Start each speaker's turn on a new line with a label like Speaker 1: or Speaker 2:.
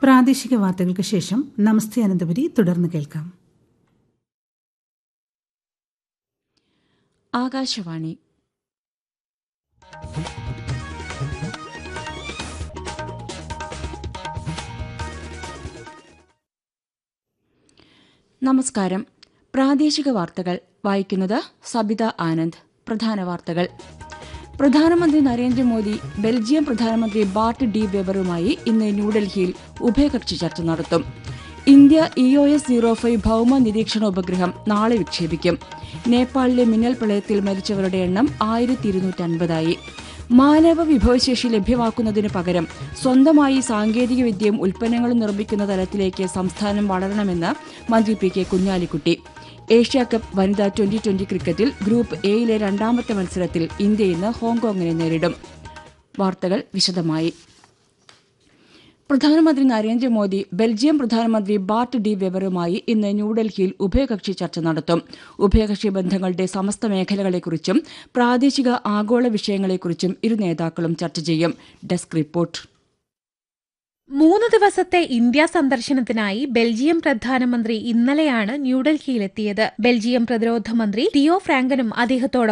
Speaker 1: പ്രാദേശിക വാർത്തകൾക്ക് ശേഷം നമസ്തേ അനന്തപുരി തുടർന്ന് കേൾക്കാം
Speaker 2: ആകാശവാണി നമസ്കാരം പ്രാദേശിക വാർത്തകൾ വായിക്കുന്നത് സബിത ആനന്ദ് പ്രധാന വാർത്തകൾ പ്രധാനമന്ത്രി നരേന്ദ്രമോദി ബെൽജിയം പ്രധാനമന്ത്രി ബാർട്ട് ഡി വെബറുമായി ഇന്ന് ന്യൂഡൽഹിയിൽ ഉഭയകക്ഷി ചർച്ച നടത്തും India E O S zero five ഭൌമ നിരീക്ഷണ ഉപഗ്രഹം നാളെ വിക്ഷേപിക്കും നേപ്പാളിലെ മിന്നൽ പ്രളയത്തിൽ മരിച്ചവരുടെ എണ്ണം ആയിരത്തി ഇരുന്നൂറ്റൻപതായി മാനവ വിഭവശേഷി ലഭ്യമാക്കുന്നതിന് പകരം സ്വന്തമായി സാങ്കേതികവിദ്യയും ഉൽപ്പന്നങ്ങളും നിർമ്മിക്കുന്ന തലത്തിലേക്ക് സംസ്ഥാനം വളരണമെന്ന് മന്ത്രി പി കെ കുഞ്ഞാലിക്കുട്ടി ഏഷ്യാകപ്പ് വനിതാ ട്വന്റി ട്വന്റി ക്രിക്കറ്റിൽ ഗ്രൂപ്പ് എയിലെ രണ്ടാമത്തെ മത്സരത്തിൽ ഇന്ത്യ ഇന്ന് ഹോങ്കോങ്ങിനെ നേരിടും വാർത്തകൾ വിശദമായി പ്രധാനമന്ത്രി നരേന്ദ്രമോദി ബെൽജിയം പ്രധാനമന്ത്രി ബാർട്ട് ഡി വെബറുമായി ഇന്ന് ന്യൂഡൽഹിയിൽ ഉഭയകക്ഷി ചർച്ച നടത്തും ഉഭയകക്ഷി ബന്ധങ്ങളുടെ സമസ്ത മേഖലകളെക്കുറിച്ചും പ്രാദേശിക ആഗോള വിഷയങ്ങളെക്കുറിച്ചും ഇരു നേതാക്കളും ചർച്ച ചെയ്യും ഡെസ്ക് റിപ്പോർട്ട്
Speaker 3: മൂന്ന് ദിവസത്തെ ഇന്ത്യ സന്ദർശനത്തിനായി ബെൽജിയം പ്രധാനമന്ത്രി ഇന്നലെയാണ് ന്യൂഡൽഹിയിലെത്തിയത് ബെൽജിയം പ്രതിരോധ മന്ത്രി തിയോ ഫ്രാങ്കനും അദ്ദേഹത്തോടൊപ്പം